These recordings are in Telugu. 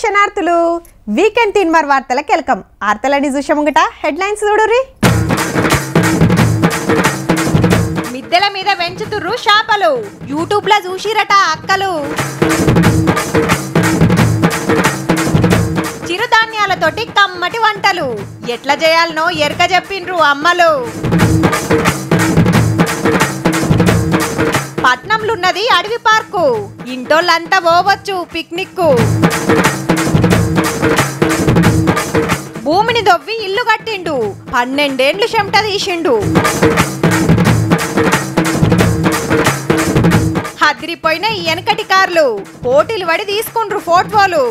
శనార్థులు వీకెండ్ తీన్మార్ వార్తలకు వెల్కమ్ వార్తలని చూసాముగట హెడ్లైన్స్ చూడుర్రి మిద్దెల మీద పెంచుతుర్రు చేపలు యూట్యూబ్ లో చూసిరట అక్కలు చిరుధాన్యాలతోటి కమ్మటి వంటలు ఎట్లా చేయాలనో ఎరక చెప్పిండ్రు అమ్మలు పట్నంలున్నది అడవి పార్కు ఇంటోళ్ళంతా పోవచ్చు పిక్నిక్ భూమిని దొవ్వి ఇల్లు కట్టిండు పన్నెండేండ్లు చెమట తీసిండు హదిరిపోయిన ఈ వెనకటి కార్లు పోటీలు పడి తీసుకుండ్రు ఫోటోలు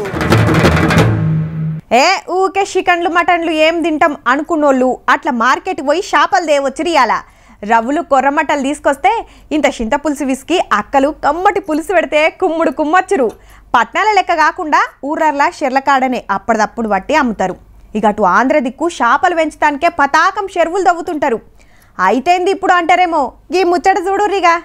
ఏ ఊకే చికెన్లు మటన్లు ఏం తింటాం అనుకున్నోళ్ళు అట్లా మార్కెట్ పోయి చేపలు దేవచ్చి రియాల రవ్వులు కొర్రమట్టలు తీసుకొస్తే ఇంత చింత పులుసు విసికి అక్కలు కమ్మటి పులుసు పెడితే కుమ్ముడు కుమ్మచ్చురు పట్నాల లెక్క కాకుండా ఊరర్లా షెర్లకాడనే అప్పటిదప్పుడు పట్టి అమ్ముతారు ఇక అటు ఆంధ్ర దిక్కు చేపలు పెంచడానికే పతాకం చెరువులు దవ్వుతుంటారు అయితేంది ఇప్పుడు అంటారేమో ఈ ముచ్చట చూడుర్రిగా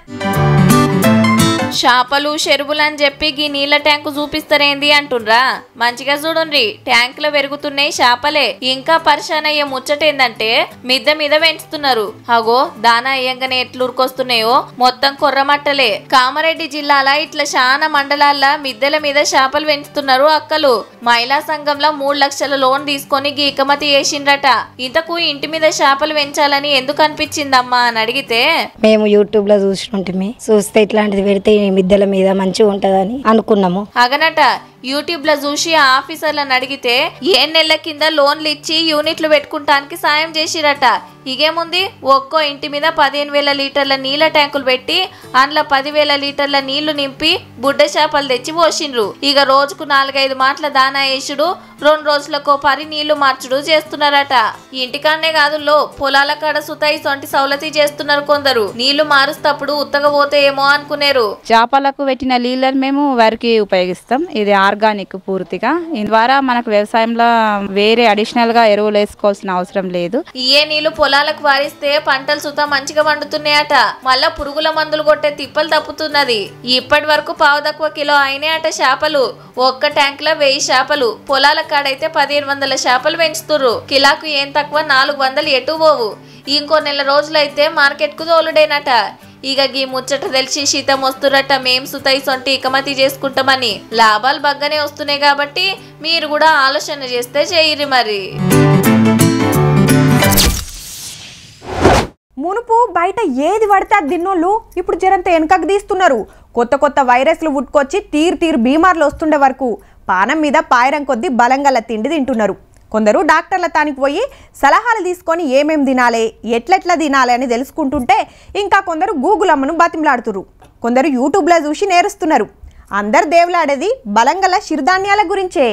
చేపలు చెరువులు అని చెప్పి గీ నీళ్ళ ట్యాంకు చూపిస్తారేంది అంటుండ్రా మంచిగా చూడుండ్రి ట్యాంకులో పెరుగుతున్నాయి చేపలే ఇంకా పరిశాన్ అయ్యే ముచ్చటేందంటే మిద్ద మీద పెంచుతున్నారు అగో దానా అయ్యంగానే ఎట్లు ఉరికొస్తున్నాయో మొత్తం కొర్రమట్టలే కామారెడ్డి జిల్లాల ఇట్లా చాలా మండలాల్లో మిద్దెల మీద చేపలు పెంచుతున్నారు అక్కలు మహిళా సంఘంలో మూడు లక్షల లోన్ తీసుకొని గీకమతి చేసిండ్రట ఇంతకు ఇంటి మీద చేపలు పెంచాలని ఎందుకు అనిపించిందమ్మా అని అడిగితే మేము యూట్యూబ్ లో చూసినట్టుమి చూస్తే ఇట్లాంటిది పెడితే ఈ మిద్దెల మీద మంచిగా ఉంటదని అనుకున్నాము అగనట యూట్యూబ్ లో చూసి ఆ ఆఫీసర్లను అడిగితే ఏ నెలల కింద లోన్లు ఇచ్చి యూనిట్లు పెట్టుకుంటానికి సాయం చేసిరట ఇగేముంది ఒక్కో ఇంటి మీద పదిహేను వేల లీటర్ల నీళ్ళ ట్యాంకులు పెట్టి అందులో పదివేల లీటర్ల నీళ్లు నింపి బుడ్డ చేపలు తెచ్చి పోసిండ్రు ఇక రోజుకు నాలుగైదు మాటల దానా వేసుడు రెండు రోజులకు పరి నీళ్లు మార్చుడు చేస్తున్నారట ఇంటికాడనే కాదు లో పొలాల కాడ సుతాయి సొంటి సౌలతి చేస్తున్నారు కొందరు నీళ్లు మారుస్తప్పుడు ఉత్తగా పోతే ఏమో అనుకునేరు చేపలకు పెట్టిన నీళ్ళని మేము వరికి ఉపయోగిస్తాం ఇది ఆర్గానిక్ పూర్తిగా దీని ద్వారా మనకు వ్యవసాయంలో వేరే అడిషనల్ గా ఎరువులు వేసుకోవాల్సిన అవసరం లేదు ఇయే నీళ్లు పొలాలకు వారిస్తే పంటలు సుతా మంచిగా వండుతున్నాయట మళ్ళా పురుగుల మందులు కొట్టే తిప్పలు తప్పుతున్నది ఇప్పటి వరకు పావు తక్కువ కిలో అయినాయట చేపలు ఒక్క ట్యాంక్ లో వెయ్యి చేపలు పొలాల కాడైతే పదిహేను వందల చేపలు పెంచుతుర్రు కిలాకు ఏం తక్కువ నాలుగు వందలు ఎటు పోవు ఇంకో నెల రోజులైతే మార్కెట్ కు తోలుడేనట ఇక గీ ముచ్చట తెలిసి శీతం వస్తురట మేం సుతై సొంటి ఇకమతి చేసుకుంటామని లాభాలు బగ్గనే వస్తున్నాయి కాబట్టి మీరు కూడా ఆలోచన చేస్తే చెయ్యిరి మరి మునుపు బయట ఏది పడితే అది తిన్నోళ్ళు ఇప్పుడు జరంత వెనకకు తీస్తున్నారు కొత్త కొత్త వైరస్లు పుట్టుకొచ్చి తీరు తీరు బీమార్లు వస్తుండే వరకు పానం మీద పాయరం కొద్దీ బలంగల తిండి తింటున్నారు కొందరు డాక్టర్ల తానికి పోయి సలహాలు తీసుకొని ఏమేం తినాలి ఎట్లెట్లా తినాలి అని తెలుసుకుంటుంటే ఇంకా కొందరు గూగుల్ అమ్మను బతిమలాడుతున్నారు కొందరు యూట్యూబ్లో చూసి నేరుస్తున్నారు అందరు దేవులాడేది బలంగల చిరుధాన్యాల గురించే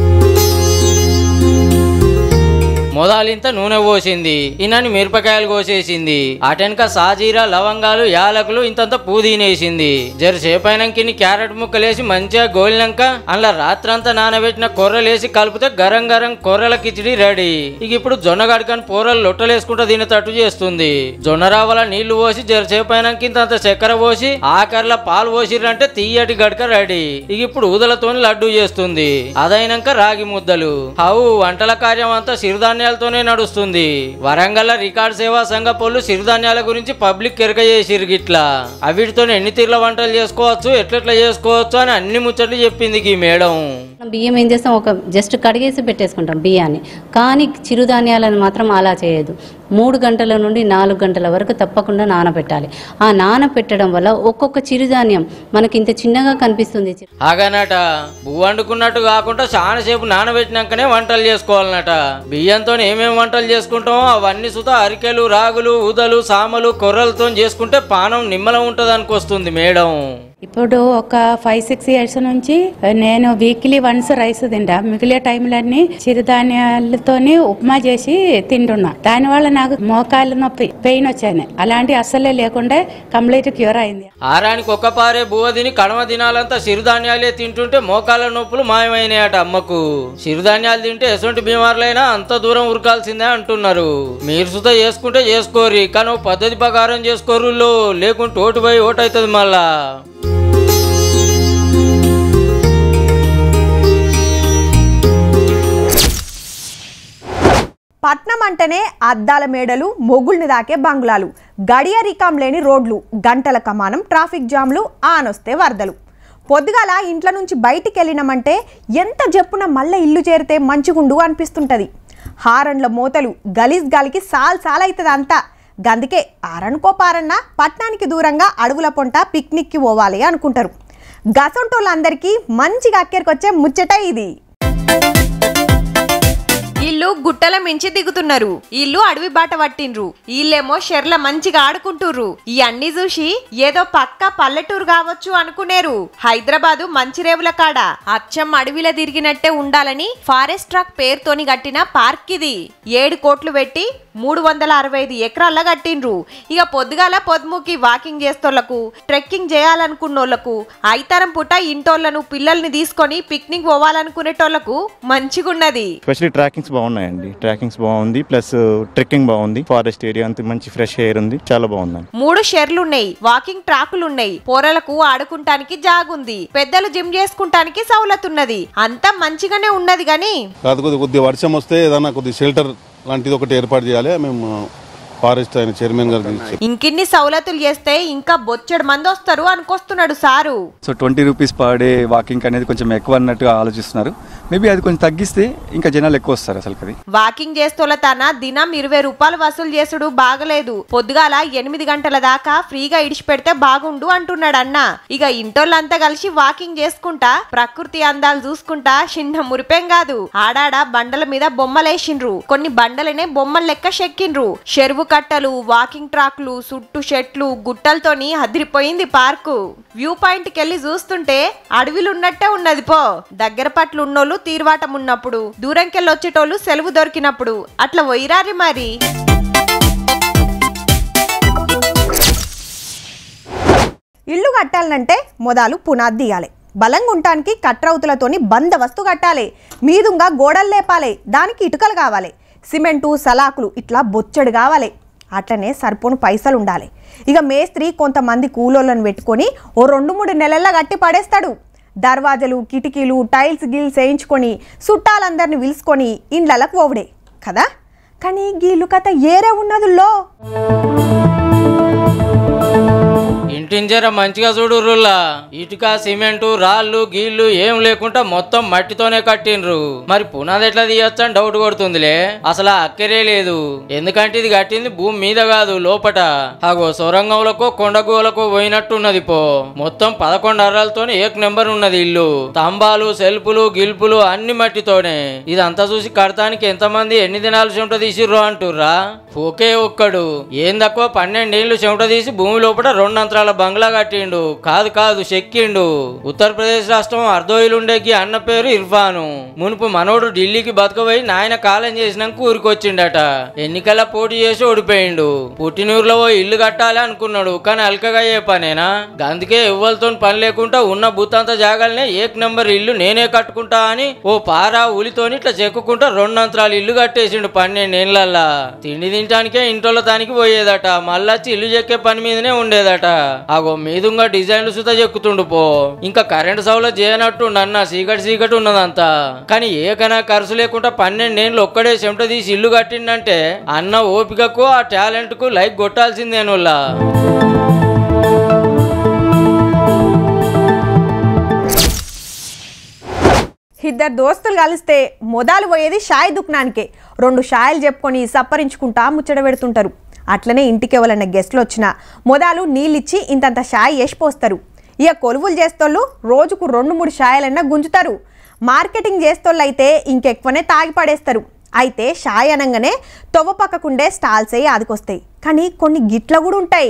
మొదలింత నూనె పోసింది ఇన్నని మిరపకాయలు కోసేసింది అటెనక సాజీరా లవంగాలు యాలకులు ఇంతంత పూదీనేసింది జరసేపైనంకి క్యారెట్ ముక్కలేసి మంచిగా గోలినాక అందులో రాత్రంతా నానబెట్టిన కొర్రలేసి కలిపితే గరం గరం కొర్రల కిచిడి రెడీ ఇక ఇప్పుడు జొన్న గడకని పూరలు లొట్టలేసుకుంటూ తినేటట్టు చేస్తుంది జొన్న రావాల నీళ్లు పోసి జరసేపైనంకి ఇంతంత చక్కెర పోసి ఆఖరిలో పాలు పోసిరంటే తీయటి గడక రెడీ ఇక ఇప్పుడు ఊదలతోని లడ్డు చేస్తుంది అదైనాక రాగి ముద్దలు అవు వంటల కార్యం అంతా సిరుధాన్యాలతోనే నడుస్తుంది వరంగల్ రికార్డ్ సేవా సంఘ పోలు సిరుధాన్యాల గురించి పబ్లిక్ ఎరక చేసిరు గిట్లా అవిటితో ఎన్ని తీర్ల వంటలు చేసుకోవచ్చు ఎట్లెట్లా చేసుకోవచ్చు అని అన్ని ముచ్చట్లు చెప్పింది ఈ మేడం బియ్యం ఏం చేస్తాం ఒక జస్ట్ కడిగేసి పెట్టేసుకుంటాం బియ్యాన్ని కానీ చిరుధాన్యాలను మాత్రం అలా చేయదు మూడు గంటల నుండి నాలుగు గంటల వరకు తప్పకుండా నానబెట్టాలి ఆ నానబెట్టడం వల్ల ఒక్కొక్క చిరుధాన్యం మనకి ఇంత చిన్నగా కనిపిస్తుంది అగనట పువ్వు వండుకున్నట్టు కాకుండా చాలా సేపు నానబెట్టినాకనే వంటలు చేసుకోవాలన్నట బియ్యంతో ఏమేమి వంటలు చేసుకుంటామో అవన్నీ సుత అరికెలు రాగులు ఊదలు సామలు కొర్రలతో చేసుకుంటే పానం నిమ్మలం ఉంటది అనుకొస్తుంది మేడం ఇప్పుడు ఒక ఫైవ్ సిక్స్ ఇయర్స్ నుంచి నేను వీక్లీ వన్స్ రైస్ తింటా మిగిలిన టైంలన్నీ చిరుధాన్యాలతోని ఉప్మా చేసి తింటున్నా దానివల్ల నాకు మోకాలు నొప్పి పెయిన్ వచ్చాయి అలాంటి అస్సలే లేకుండా కంప్లీట్ క్యూర్ అయింది ఆరానికి ఒక్క పారే బువ్వ తిని కడమ దినాలంతా సిరుధాన్యాలే తింటుంటే మోకాళ్ళ నొప్పులు మాయమైనాయట అమ్మకు సిరుధాన్యాలు తింటే ఎటువంటి బీమారులైనా అంత దూరం ఉరకాల్సిందే అంటున్నారు మీరు సుత చేసుకుంటే చేసుకోరి కానీ ఓ పద్ధతి ప్రకారం చేసుకోరు లేకుంటే ఓటు పోయి ఓటు అవుతుంది మళ్ళా పట్నం అంటేనే అద్దాల మేడలు మొగుల్ని దాకే బంగ్లాలు గడియ రికాం లేని రోడ్లు గంటల కమానం ట్రాఫిక్ జామ్లు ఆనొస్తే వరదలు పొద్దుగాల ఇంట్లో నుంచి బయటికి వెళ్ళినామంటే ఎంత జప్పున మళ్ళీ ఇల్లు చేరితే మంచిగుండు అనిపిస్తుంటది హారన్ల మూతలు గలీజ్ గాలికి సాల్ సాల్ అవుతుంది అంతా గందుకే ఆరనుకో పారన్న పట్నానికి దూరంగా అడవుల పొంట పిక్నిక్కి పోవాలి అనుకుంటారు గసంటోళ్ళందరికీ మంచిగా అక్కెరికొచ్చే ముచ్చట ఇది ఇల్లు గుట్టల మించి దిగుతున్నారు ఇల్లు అడవి బాట పట్టిండ్రు వీళ్ళేమో షెర్ల మంచిగా ఆడుకుంటుర్రు ఈ అన్ని చూసి ఏదో పక్క పల్లెటూరు కావచ్చు అనుకునేరు హైదరాబాదు మంచిరేవుల కాడ అచ్చం అడవిలో తిరిగినట్టే ఉండాలని ఫారెస్ట్ ట్రాక్ పేరుతోని కట్టిన పార్క్ ఇది ఏడు కోట్లు పెట్టి మూడు వందల అరవై ఐదు ఎకరాల్లో కట్టిండ్రు ఇక పొద్దుగాల పొద్దుముకి వాకింగ్ చేస్తోళ్లకు ట్రెక్కింగ్ చేయాలనుకున్నోళ్లకు ఐతరం పూట ఇంటోళ్లను పిల్లల్ని తీసుకొని పిక్నిక్ పోవాలనుకునేటోళ్లకు మంచిగున్నది స్పెషల్లీ ట్రాకింగ్స్ బాగున్నాయండి ట్రాకింగ్స్ బాగుంది ప్లస్ ట్రెక్కింగ్ బాగుంది ఫారెస్ట్ ఏరియా అంత మంచి ఫ్రెష్ ఎయిర్ ఉంది చాలా బాగుందండి మూడు షెర్లున్నాయి వాకింగ్ ట్రాకులున్నాయి పోరలకు ఆడుకుంటానికి జాగుంది పెద్దలు జిమ్ చేసుకుంటానికి సౌలతున్నది అంతా మంచిగానే ఉన్నది గాని కాదు కొద్ది కొద్దిగా వర్షం వస్తే ఏదన్నా కొద్ది షెల్టర్ లాంటిది ఒకటి ఏర్పాటు చేయాలి మేము ఫారెస్ట్ ఆయన చైర్మన్ గారికి ఇంకిన్ని సౌలతులు చేస్తే ఇంకా బొచ్చడు మంది వస్తారు అనుకొస్తున్నాడు sir so twenty rupees per day walking అనేది కొంచెం ఎక్కువ అన్నట్టుగా ఆలోచిస్తున్నారు మేబీ అది కొంచెం తగ్గిస్తే ఇంకా జనాలు ఎక్కువ వస్తారు అసలు అది వాకింగ్ చేస్తోల తన దినం ఇరవై రూపాయలు వసూలు చేసుడు బాగలేదు పొద్దుగాల ఎనిమిది గంటల దాకా ఫ్రీగా ఇడిచిపెడితే బాగుండు అంటున్నాడు అన్న ఇక ఇంటోళ్ళంతా కలిసి వాకింగ్ చేసుకుంటా ప్రకృతి అందాలు చూసుకుంటా చిన్న మురిపేం కాదు ఆడాడ బండల మీద బొమ్మలేసిండ్రు కొన్ని బండలనే బొమ్మల లెక్క చెక్కిండ్రు చెరువు కట్టలు వాకింగ్ ట్రాక్లు చుట్టూ చెట్లు గుట్టలతోని అదిరిపోయింది పార్కు వ్యూ పాయింట్ కెళ్ళి చూస్తుంటే అడవిలు ఉన్నట్టే ఉన్నది పో దగ్గర పట్ల ఉన్నోళ్ళు తీర్వాటం ఉన్నప్పుడు దూరంకెళ్ళి వచ్చేటోళ్ళు సెలవు దొరికినప్పుడు అట్లా పోయిరారి మరి ఇల్లు కట్టాలంటే మొదలు పునాది తీయాలి బలంగా ఉండటానికి కట్రౌతులతోని బందవస్తు కట్టాలి మీదుంగా గోడలు లేపాలి దానికి ఇటుకలు కావాలి సిమెంటు సలాకులు ఇట్లా బొచ్చడు కావాలి అట్లనే సరిపోను పైసలు ఉండాలి ఇక మేస్త్రి కొంతమంది కూలోళ్ళను పెట్టుకొని ఓ రెండు మూడు నెలల్లో కట్టి పడేస్తాడు దర్వాజలు కిటికీలు టైల్స్ గిల్స్ వేయించుకొని చుట్టాలందరిని పిలుచుకొని ఇండ్లకు పోవుడే కదా కానీ గీళ్ళు కథ ఏరే ఉన్నదుల్లో ఇంటిని జర మంచిగా చూడు రుల్లా ఇటుక సిమెంటు రాళ్ళు గీళ్ళు ఏం లేకుండా మొత్తం మట్టితోనే కట్టిండ్రు మరి పునాది ఎట్లా తీయొచ్చు అని డౌట్ కొడుతుందిలే అసలు ఆ అక్కరే లేదు ఎందుకంటే ఇది కట్టింది భూమి మీద కాదు లోపట అగో సొరంగంలకో కొండగోలకో పోయినట్టున్నది పో మొత్తం పదకొండు అర్రాలతోనే ఏక్ నెంబర్ ఉన్నది ఇల్లు స్తంభాలు సెల్పులు గిల్పులు అన్ని మట్టితోనే ఇదంతా చూసి కడతానికి ఎంతమంది ఎన్ని దినాలు చెమట తీసిర్రు అంటుర్రా ఒకే ఒక్కడు ఏం తక్కువ పన్నెండేళ్లు చెమట తీసి భూమి లోపల రెండు అంతరాల బంగ్లా కట్టిండు కాదు కాదు చెక్కిండు ఉత్తరప్రదేశ్ రాష్ట్రం అర్ధోయిలుండేకి అన్న పేరు ఇర్ఫాను మునుపు మనోడు ఢిల్లీకి బతకబోయి నాయన కాలం చేసినాక ఊరికొచ్చిండట ఎన్నికల పోటీ చేసి ఓడిపోయిండు పుట్టినూరులో ఓ ఇల్లు కట్టాలి అనుకున్నాడు కానీ అల్కగా అయ్యే పనేనా అందుకే ఎవ్వరితో పని లేకుండా ఉన్న బుత్తంత జాగాలనే ఏక్ నెంబర్ ఇల్లు నేనే కట్టుకుంటా అని ఓ పారా ఉలితోని ఇట్లా చెక్కుకుంటా రెండు అంతరాలు ఇల్లు కట్టేసిండు పన్నెండేళ్లల్లా తిండి తినటానికే ఇంట్లో దానికి పోయేదట మళ్ళొచ్చి ఇల్లు చెక్కే పని మీదనే ఉండేదట అగో మీదుగా డిజైన్లు సుతా చెక్కుతుండు పో ఇంకా కరెంట్ సౌలత్ చేయనట్టుండు అన్న సీకటి సీకటి ఉన్నదంతా కానీ ఏకనా ఖర్చు లేకుండా పన్నెండేళ్ళు ఒక్కడే చెమట తీసి ఇల్లు కట్టిండంటే అన్న ఓపికకు ఆ టాలెంట్ కు లైక్ కొట్టాల్సిందేనుల్లా ఇద్దరు దోస్తులు కలిస్తే మొదలు పోయేది షాయి దుకాణానికే రెండు షాయిలు చెప్పుకొని సప్పరించుకుంటా ముచ్చట పెడుతుంటారు అట్లనే ఇంటికి ఎవరైనా గెస్ట్లు వచ్చినా మొదలు నీళ్ళిచ్చి ఇంతంత షాయి వేసిపోస్తారు ఇక కొలువులు చేస్తోళ్ళు రోజుకు రెండు మూడు షాయలన్నా గుంజుతారు మార్కెటింగ్ చేస్తోళ్ళు అయితే ఇంకెక్కువనే తాగి పడేస్తారు అయితే షాయ్ అనగానే తొవ్వ పక్కకుండే స్టాల్సే ఆదికొస్తాయి కానీ కొన్ని గిట్ల కూడా ఉంటాయి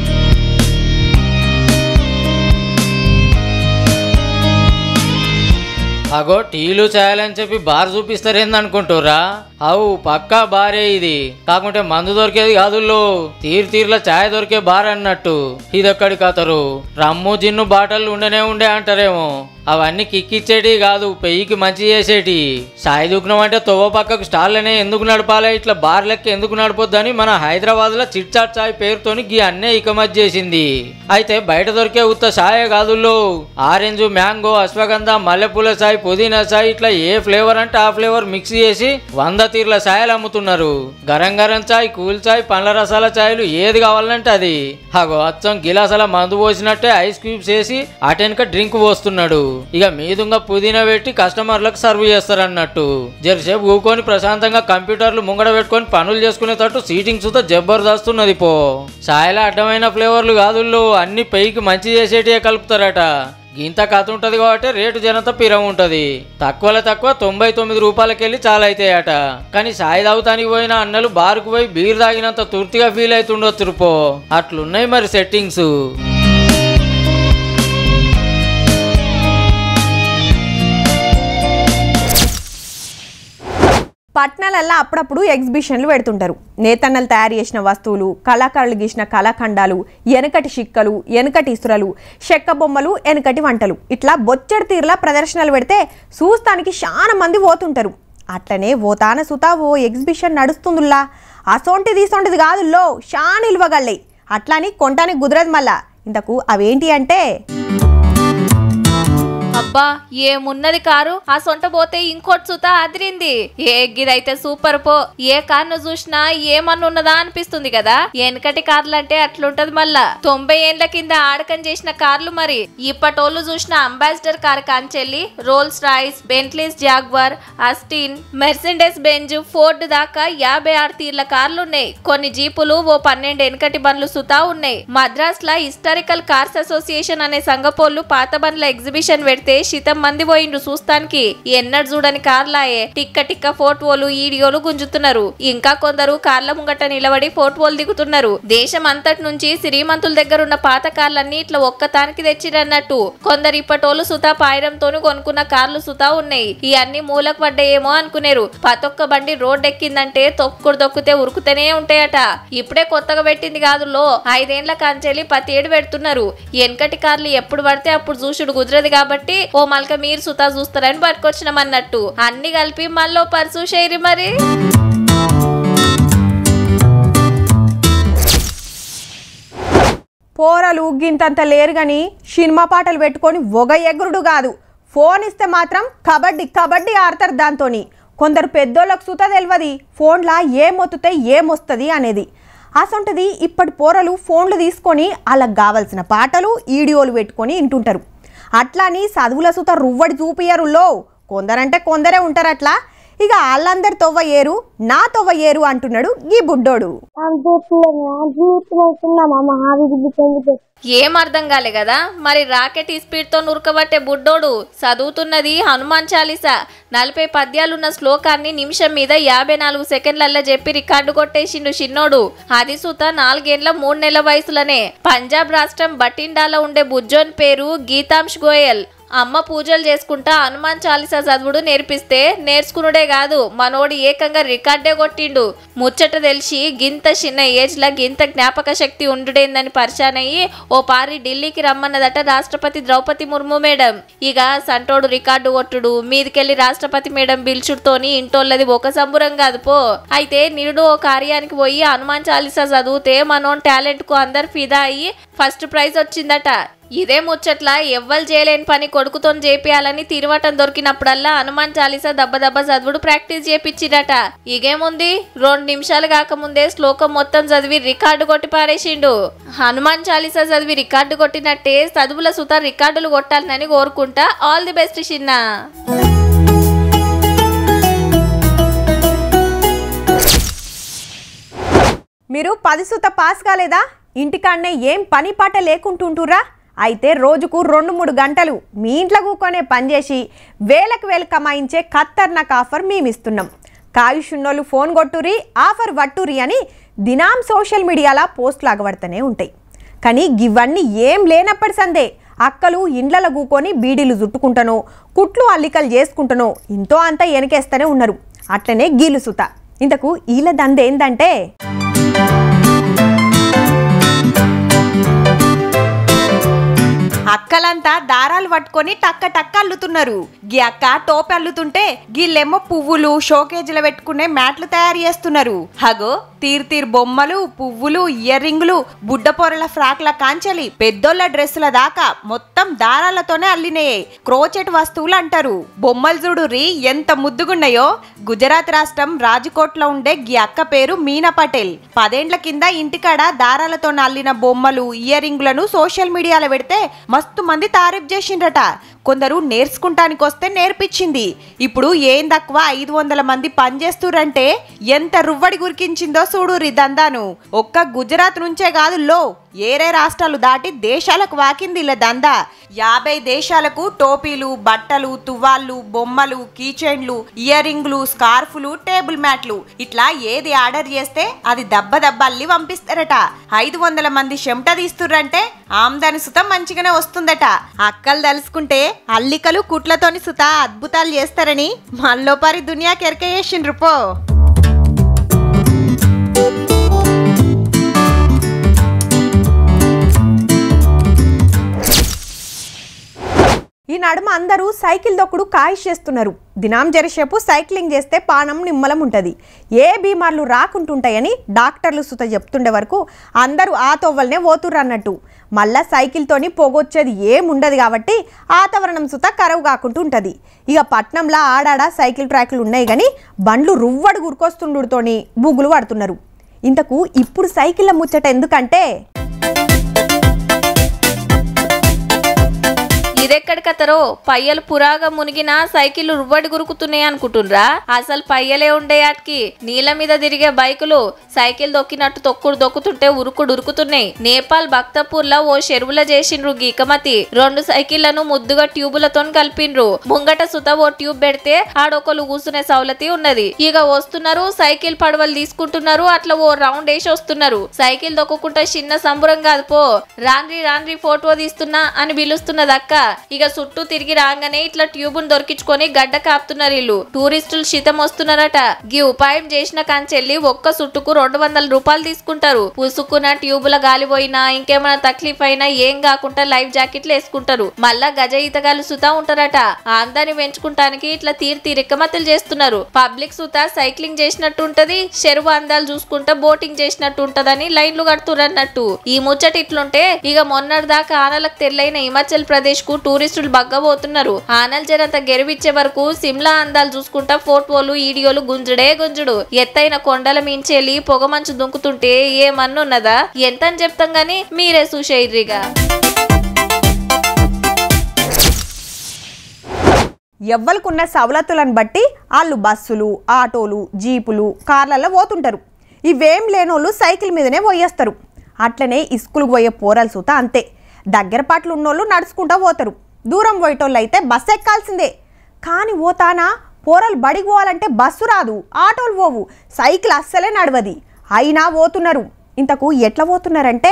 అగో టీలు చేయాలని చెప్పి బార్ చూపిస్తారేందనుకుంటురా అవు పక్కా బారే ఇది కాకుంటే మందు దొరికేది కాదుల్లో తీరు తీరుల ఛాయ్ దొరికే బార్ అన్నట్టు ఇదొక్కడి కథరు రమ్ము జిన్ను బాటలు ఉండనే ఉండే అంటారేమో అవన్నీ కిక్కిచ్చేటి కాదు పెయ్యికి మంచి చేసేటి సాయి దుకుణం అంటే తొవ్వ పక్కకు స్టాల్లనే ఎందుకు నడపాలి ఇట్లా బార్ లెక్క ఎందుకు నడపొద్దని మన హైదరాబాద్ లో చిట్చాట్ చాయ్ పేరుతోని గీ అన్నే ఇకమత్ చేసింది అయితే బయట దొరికే ఉత్త సాయే కాదుల్లో ఆరెంజ్ మ్యాంగో అశ్వగంధ మల్లెపూల సాయి పుదీనా సాయి ఇట్లా ఏ ఫ్లేవర్ అంటే ఆ ఫ్లేవర్ మిక్స్ చేసి వంద తీరుల ఛాయలు అమ్ముతున్నారు గరం గరం చాయ్ కూల్ చాయ్ పండ్ల రసాల ఛాయలు ఏది కావాలంటే అది అగో అచ్చం గిలాసాల మందు పోసినట్టే ఐస్ క్యూబ్స్ వేసి అటెనక డ్రింక్ పోస్తున్నాడు ఇక మీదుగా పుదీనా పెట్టి కస్టమర్లకు సర్వ్ చేస్తారన్నట్టు జరసేపు ఊకొని ప్రశాంతంగా కంప్యూటర్లు ముంగడ పెట్టుకొని పనులు చేసుకునేటట్టు సీటింగ్ సుత జబర్దస్తున్నది పో ఛాయల అడ్డమైన ఫ్లేవర్లు కాదుల్లో అన్ని పైకి మంచి చేసేటివే కలుపుతారట ఇంత కథ ఉంటది కాబట్టి రేటు జనంత పిరం ఉంటది తక్కువలో తక్కువ తొంభై తొమ్మిది రూపాయలకి వెళ్ళి చాలా అవుతాయట కానీ సాయి తాగుతానికి పోయిన అన్నలు బారుకు పోయి బీర్ తాగినంత తృప్తిగా ఫీల్ అవుతుండొచ్చు పో అట్లున్నాయి మరి సెట్టింగ్స్ పట్నాలల్లో అప్పుడప్పుడు ఎగ్జిబిషన్లు పెడుతుంటారు నేతన్నలు తయారు చేసిన వస్తువులు కళాకారులు గీసిన కళాఖండాలు వెనకటి షిక్కలు వెనకటి ఇసురలు చెక్క బొమ్మలు వెనకటి వంటలు ఇట్లా బొచ్చడి తీరులా ప్రదర్శనలు పెడితే చూస్తానికి చాలా మంది పోతుంటారు అట్లనే ఓ తాన సుతా ఓ ఎగ్జిబిషన్ నడుస్తుందిలా అసొంటిది ఇసొంటిది కాదుల్లో షాన్ ఇల్వగళ్ళయి అట్లని కొంటానికి కుదరదు మళ్ళా ఇంతకు అవేంటి అంటే అబ్బా ఏమున్నది కారు ఆ సొంట పోతే ఇంకోటి సుత అదిరింది ఏ గిదైతే సూపర్ పో ఏ కార్ను చూసినా ఏమన్నా ఉన్నదా అనిపిస్తుంది కదా వెనకటి కార్లు అంటే అట్లుంటది మళ్ళా తొంభై ఏండ్ల కింద ఆడకం చేసిన కార్లు మరి ఇప్పటోళ్ళు చూసిన అంబాసిడర్ కార్ కాంచెల్లి Rolls Royce Bentleys Jaguar Austin Mercedes Benz Ford దాకా యాభై ఆరు తీర్ల కార్లు ఉన్నాయి కొన్ని జీపులు ఓ పన్నెండు వెనకటి బండ్లు సుతా ఉన్నాయి మద్రాస్ లా హిస్టారికల్ కార్స్ అసోసియేషన్ అనే సంఘపోళ్ళు పాత బండ్ల ఎగ్జిబిషన్ పెడితే శితం మంది పోయిండ్రు చూస్తానికి ఎన్నడు చూడని కార్లాయే టిక్క టిక్క ఫోటోలు ఈడియోలు గుంజుతున్నారు ఇంకా కొందరు కార్ల ముంగట నిలబడి ఫోటోలు దిగుతున్నారు దేశం అంతటి నుంచి శ్రీమంతుల దగ్గర ఉన్న పాత కార్లన్నీ ఇట్లా ఒక్కతానికి తెచ్చిరన్నట్టు కొందరు ఇప్పటోళ్ళు సుతా పాయరంతోను కొనుక్కున్న కార్లు సుతా ఉన్నాయి ఇవన్నీ మూలకు పడ్డాయేమో అనుకునేరు పతొక్క బండి రోడ్ ఎక్కిందంటే తొక్కుడు దొక్కితే ఉరుకుతూనే ఉంటాయట ఇప్పుడే కొత్తగా పెట్టింది కాదు లో ఐదేండ్ల కాంచెలి పతి ఏడు పెడుతున్నారు వెనకటి కార్లు ఎప్పుడు పడితే అప్పుడు చూసుడు కుదరదు కాబట్టి ఓ మల్క మీరు సుతా చూస్తారని పట్టుకొచ్చినాం అన్నట్టు అన్ని కలిపి మళ్ళీ పర్సు షేరి మరి పోరలు గింతంత లేరు గాని సినిమా పాటలు పెట్టుకొని ఒగ ఎగురుడు కాదు ఫోన్ ఇస్తే మాత్రం కబడ్డీ కబడ్డీ ఆడతారు దాంతోని కొందరు పెద్దోళ్ళకు సుత తెలియదు ఫోన్లా ఏమొత్తుతే ఏమొస్తుంది అనేది అసొంటిది ఇప్పటి పోరలు ఫోన్లు తీసుకొని వాళ్ళకి కావలసిన పాటలు ఈడియోలు పెట్టుకొని వింటుంటారు అట్లాని చదువుల సుత రువ్వడి చూపియరులో కొందరంటే కొందరే ఉంటారు అట్లా ఇక వాళ్ళందరి తొవ్వ ఏరు నా తొవ్వ ఏరు అంటున్నాడు ఈ బుడ్డోడు ఏం అర్థం కాలే కదా మరి రాకెట్ స్పీడ్ తో నురకబట్టే బుడ్డోడు చదువుతున్నది హనుమాన్ చాలీసా నలభై పద్యాలున్న శ్లోకాన్ని నిమిషం మీద యాభై నాలుగు సెకండ్లల్లో చెప్పి రికార్డు కొట్టేసిండు చిన్నోడు అది సుత నాలుగేండ్ల మూడు నెలల వయసులనే పంజాబ్ రాష్ట్రం బటిండాలో ఉండే బుజ్జోన్ పేరు గీతాంష్ గోయల్ అమ్మ పూజలు చేసుకుంటా హనుమాన్ చాలీసా చదువుడు నేర్పిస్తే నేర్చుకునుడే కాదు మనోడు ఏకంగా రికార్డే కొట్టిండు ముచ్చట తెలిసి గింత చిన్న ఏజ్ లా గింత జ్ఞాపక శక్తి ఉండుడేందని పరిశాన్ అయ్యి ఓ పారి ఢిల్లీకి రమ్మన్నదట రాష్ట్రపతి ద్రౌపది ముర్ము మేడం ఇక సంటోడు రికార్డు కొట్టుడు మీదికెళ్లి రాష్ట్రపతి మేడం బిల్చుడుతోని ఇంటోళ్ళది ఒక సంబురం కాదు పో అయితే నిరుడు ఓ కార్యానికి పోయి హనుమాన్ చాలీసా చదివితే మనోన్ టాలెంట్ కు అందరు ఫిదా అయ్యి ఫస్ట్ ప్రైజ్ వచ్చిందట ఇదే ముచ్చట్ల ఎవ్వరు చేయలేని పని కొడుకుతో చేపియాలని తిరువటం దొరికినప్పుడల్లా హనుమాన్ చాలీసా దెబ్బ దెబ్బ చదువుడు ప్రాక్టీస్ చేపించిరట ఇగేముంది రెండు నిమిషాలు కాకముందే శ్లోకం మొత్తం చదివి రికార్డు కొట్టి పారేసిండు హనుమాన్ చాలీసా చదివి రికార్డు కొట్టినట్టే చదువుల సుత రికార్డులు కొట్టాలని కోరుకుంటా ఆల్ ది బెస్ట్ చిన్న మీరు పది సుత పాస్ కాలేదా ఇంటికాడనే ఏం పని పాట లేకుంటుంటురా అయితే రోజుకు రెండు మూడు గంటలు మీ ఇంట్లో కూకొనే పనిచేసి వేలకు వేలు కమాయించే ఖత్తర్నాక్ ఆఫర్ మేమిస్తున్నాం కాయుషున్నోళ్ళు ఫోన్ కొట్టురి ఆఫర్ వట్టురి అని దినాం సోషల్ మీడియాలో పోస్టులు అగబడుతూనే ఉంటాయి కానీ ఇవన్నీ ఏం లేనప్పటి సందే అక్కలు ఇండ్లలో కూకొని బీడీలు జుట్టుకుంటానో కుట్లు అల్లికలు చేసుకుంటానో ఇంతో అంతా వెనకేస్తూనే ఉన్నారు అట్లనే గీలు సుత ఇంతకు ఈల దందేందంటే అక్కలంతా దారాలు పట్టుకొని టక్క టక్క అల్లుతున్నారు గీ అక్క టోపి అల్లుతుంటే గీళ్ళేమో పువ్వులు షోకేజీలు పెట్టుకునే మ్యాట్లు తయారు చేస్తున్నారు హగో తీర్ తీర్ బొమ్మలు పువ్వులు ఇయర్ రింగులు బుడ్డ పొరల ఫ్రాక్ల కాంచలి పెద్దోళ్ళ డ్రెస్సుల దాకా మొత్తం దారాలతోనే అల్లినయే క్రోచెట్ వస్తువులు అంటారు బొమ్మలు చూడుర్రి ఎంత ముద్దుగున్నాయో గుజరాత్ రాష్ట్రం రాజ్కోట్లో ఉండే గీ అక్క పేరు మీనా పటేల్ పదేండ్ల కింద ఇంటికాడ దారాలతో అల్లిన బొమ్మలు ఇయర్ రింగులను సోషల్ మీడియాలో పెడితే మస్తు మంది తారీఫ్ చేసిండ్రట కొందరు నేర్చుకుంటానికి వస్తే నేర్పించింది ఇప్పుడు ఏం తక్కువ ఐదు వందల మంది పనిచేస్తురంటే ఎంత రువ్వడి గురికించిందో చూడుర్రి దందాను ఒక్క గుజరాత్ నుంచే కాదు లో ఏరే రాష్ట్రాలు దాటి దేశాలకు వాకింది ఇలా దందా యాభై దేశాలకు టోపీలు బట్టలు తువ్వాళ్ళు బొమ్మలు కీచైన్లు ఇయర్ రింగ్లు స్కార్ఫులు టేబుల్ మ్యాట్లు ఇట్లా ఏది ఆర్డర్ చేస్తే అది దెబ్బ దెబ్బ అల్లి పంపిస్తారట ఐదు వందల మంది చెమట తీస్తుర్రంటే ఆమ్దాని సుత మంచిగానే వస్తుందట అక్కలు తలుసుకుంటే అల్లికలు కుట్లతోని సుత అద్భుతాలు చేస్తారని మల్లోపారి దునియాకి ఎరక చేసిండ్రు పో ఈ నడుమ అందరూ సైకిల్ దొక్కుడు కాయిష్ చేస్తున్నారు దినాం జరిసేపు సైక్లింగ్ చేస్తే పానం నిమ్మలం ఉంటుంది ఏ బీమార్లు రాకుంటుంటాయని డాక్టర్లు సుత చెప్తుండే వరకు అందరూ ఆ తొవ్వలనే పోతుర్రు అన్నట్టు మళ్ళా సైకిల్తోని పోగొచ్చేది ఏముండదు కాబట్టి వాతావరణం సుత కరవు కాకుండా ఉంటుంది ఇక పట్నంలో ఆడాడ సైకిల్ ట్రాక్లు ఉన్నాయి కానీ బండ్లు రువ్వడు గురికొస్తుండుతోని బుగ్గులు పడుతున్నారు ఇంతకు ఇప్పుడు సైకిళ్ళ ముచ్చట ఎందుకంటే ఇదెక్కడికతరో పయ్యలు పురాగా మునిగిన సైకిల్ రువ్వడి గురుకుతున్నాయి అనుకుంటుండ్రా అసలు పయ్యలే ఉండే ఆటికి నీళ్ళ మీద తిరిగే బైకులు సైకిల్ దొక్కినట్టు తొక్కుడు దొక్కుతుంటే ఉరుకుడు ఉరుకుతున్నాయి నేపాల్ భక్తపూర్ లో ఓ చెరువుల చేసిండ్రు గీకమతి రెండు సైకిళ్లను ముద్దుగా ట్యూబులతో కలిపిండ్రు ముంగట సుత ఓ ట్యూబ్ పెడితే ఆడొకరు కూసునే సౌలతి ఉన్నది ఇక వస్తున్నారు సైకిల్ పడవలు తీసుకుంటున్నారు అట్లా ఓ రౌండ్ వేసి వస్తున్నారు సైకిల్ దొక్కుకుంటే చిన్న సంబరం కాదు పో రాన్రి రాన్రి ఫోటో తీస్తున్నా అని పిలుస్తున్నది అక్క ఇక చుట్టూ తిరిగి రాగానే ఇట్లా ట్యూబును దొరికించుకొని గడ్డ కాపుతున్నారు వీళ్ళు టూరిస్టులు శీతం వస్తున్నారట గీ ఉపాయం చేసిన కంచెల్లి ఒక్క సుట్టుకు రెండు వందల రూపాయలు తీసుకుంటారు పుసుకున్న ట్యూబుల గాలిపోయినా ఇంకేమైనా తక్లీఫ్ అయినా ఏం కాకుండా లైఫ్ జాకెట్లు వేసుకుంటారు మళ్ళా గజ ఈతగాళ్ళు సుతా ఉంటారట అందరిని పెంచుకుంటానికి ఇట్లా తీరు తీరిక్కమతులు చేస్తున్నారు పబ్లిక్ సుతా సైక్లింగ్ చేసినట్టు ఉంటది చెరువు అందాలు చూసుకుంటా బోటింగ్ చేసినట్టు ఉంటదని లైన్లు కడుతురన్నట్టు ఈ ముచ్చట ఇట్లుంటే ఇక మొన్నటి దాకా ఆనలకు తెల్లైన హిమాచల్ ప్రదేశ్ కు టూరిస్టులు బగ్గబోతున్నారు ఆనల్ జరంత గెరివిచ్చే వరకు సిమ్లా అందాలు చూసుకుంటా ఫోటోలు వీడియోలు గుంజుడే గుంజుడు ఎత్తైన కొండల మించెల్లి పొగమంచు దుంకుతుంటే ఏమన్నున్నదా ఎంతని చెప్తాం గాని మీరే చూసేయిర్రిగా ఎవ్వలకున్న సవలతులను బట్టి వాళ్ళు బస్సులు ఆటోలు జీపులు కార్లలో పోతుంటారు ఇవేం లేనోళ్ళు సైకిల్ మీదనే పోయేస్తారు అట్లనే ఇస్కూల్కి పోయే పోరాలు సూత అంతే దగ్గర పాటలు ఉన్నోళ్ళు నడుచుకుంటూ పోతారు దూరం పోయేటోళ్ళు అయితే బస్సు ఎక్కాల్సిందే కానీ పోతానా పోరలు బడికి పోవాలంటే బస్సు రాదు ఆటోలు పోవు సైకిల్ అస్సలే నడవది అయినా పోతున్నారు ఇంతకు ఎట్లా పోతున్నారంటే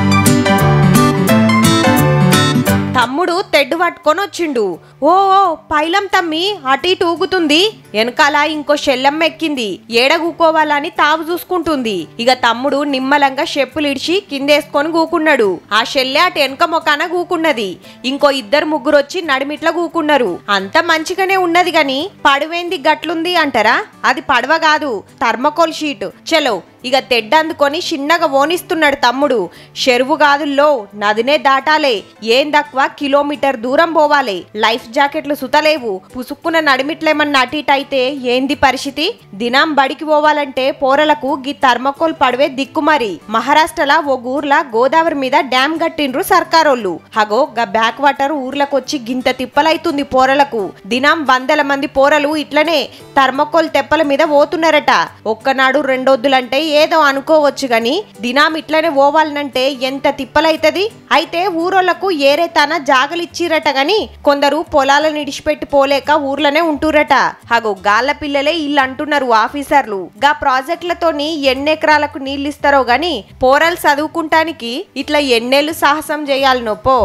తమ్ముడు తెడ్డు పట్టుకొని వచ్చిండు ఓ ఓ పైలం తమ్మి అటు ఇటు ఊగుతుంది వెనకాల ఇంకో షెల్లమ్మ ఎక్కింది ఏడ కూకోవాలని తావు చూసుకుంటుంది ఇక తమ్ముడు నిమ్మలంగా చెప్పులు ఇడిచి కిందేసుకొని కూకున్నాడు ఆ షెల్లె అటు వెనక మొకాన కూకున్నది ఇంకో ఇద్దరు ముగ్గురు వచ్చి నడిమిట్ల కూకున్నారు అంత మంచిగానే ఉన్నది గాని పడవేంది గట్లుంది అంటారా అది పడవ కాదు థర్మకోల్ షీట్ చలో ఇక తెడ్డందుకొని చిన్నగా ఓనిస్తున్నాడు తమ్ముడు చెరువు కాదుల్లో నదినే దాటాలే ఏం తక్కువ కిలోమీటర్ దూరం పోవాలి లైఫ్ జాకెట్లు సుతలేవు పుసుక్కున నడిమిట్లేమన్నా అటు ఇటు అయితే ఏంది పరిస్థితి దినం బడికి పోవాలంటే పోరలకు గీ థర్మకోల్ పడవే దిక్కుమరి మహారాష్ట్రలా ఓ ఊర్ల గోదావరి మీద డ్యామ్ కట్టిండ్రు సర్కారోళ్ళు హగో గా బ్యాక్ వాటర్ ఊర్లకొచ్చి గింత తిప్పలైతుంది పోరలకు దినం వందల మంది పోరలు ఇట్లనే థర్మకోల్ తెప్పల మీద పోతున్నారట ఒక్కనాడు రెండొద్దులంటే ఏదో అనుకోవచ్చు గాని దినాం ఇట్లనే పోవాలనంటే ఎంత తిప్పలైతది అయితే ఊరోళ్లకు ఏరే తన జాగలిచ్చిరట గాని కొందరు పొలాలను ఇడిచిపెట్టి పోలేక ఊర్లోనే ఉంటురట హగో గాళ్ళ పిల్లలే ఇల్లు అంటున్నారు ఆఫీసర్లు గా ప్రాజెక్టులతోని ఎన్నెకరాలకు నీళ్ళు ఇస్తారో గాని పోరలు చదువుకుంటానికి ఇట్లా ఎన్నేళ్ళు సాహసం చేయాలి నొప్పో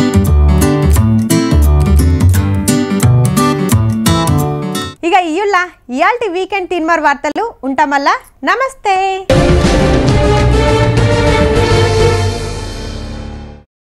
ఇక ఇయ్యుల్లా ఇయాల్టి వీకెండ్ తిన్మార్ వార్తలు ఉంటామల్లా నమస్తే